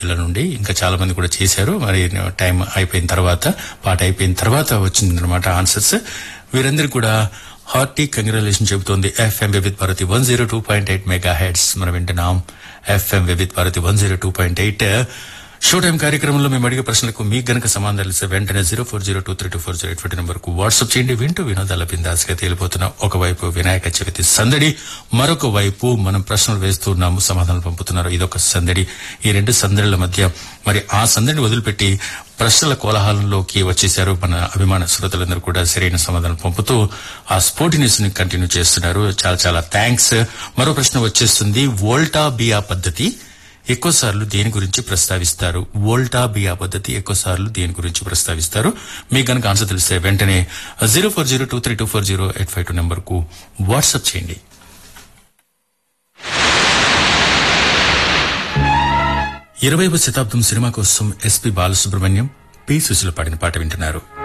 జిల్లా నుండి ఇంకా చాలా మంది కూడా చేశారు మరి టైం అయిపోయిన తర్వాత పాట అయిపోయిన తర్వాత వచ్చిందనమాట ఆన్సర్స్ వీరందరూ కూడా హార్టీ కంగ్రాచులేషన్ చెబుతోంది FM Vividh Bharati one zero two point eight megahertz మనం వింటున్నాం FM Vividh Bharati one zero two point eight show time కార్యక్రమంలో మేము అడిగే ప్రశ్నలకు మీకు గనక సమాధానాలు ఇస్తే వెంటనే zero four zero two three two four zero eight four number కు వాట్సాప్ చేయండి వింటూ వినోదాల బిందాస్గా తేలిపోతున్న ఒకవైపు వినాయక చవితి సందడి మరొక వైపు మనం ప్రశ్నలు వేస్తున్నాము సమాధానాలు పంపుతున్నారు ఇదొక సందడి ఈ రెండు సందడిల మధ్య మరి ఆ సందడిని వదిలిపెట్టి ప్రశ్నల కోలాహలంలోకి వచ్చేశారు మన అభిమాన శ్రోతలందరూ కూడా సరైన సమాధానం పంపుతూ ఆ స్పోర్టినెస్ ని కంటిన్యూ చేస్తున్నారు చాలా చాలా థ్యాంక్స్ మరో ప్రశ్న వచ్చేస్తుంది వోల్టా బియా పద్ధతి ఎక్కువ సార్లు దేని గురించి ప్రస్తావిస్తారు వోల్టా బియా పద్ధతి ఎక్కువ సార్లు దేని గురించి ప్రస్తావిస్తారు మీకు కనుక ఆన్సర్ తెలిస్తే వెంటనే zero four zero two three two four zero eight five two number కు వాట్సాప్ చేయండి ఇరవైవ శతాబ్దం సినిమా కోసం ఎస్పి బాలసుబ్రహ్మణ్యం పి సుశీల పాడిన పాట వింటున్నారు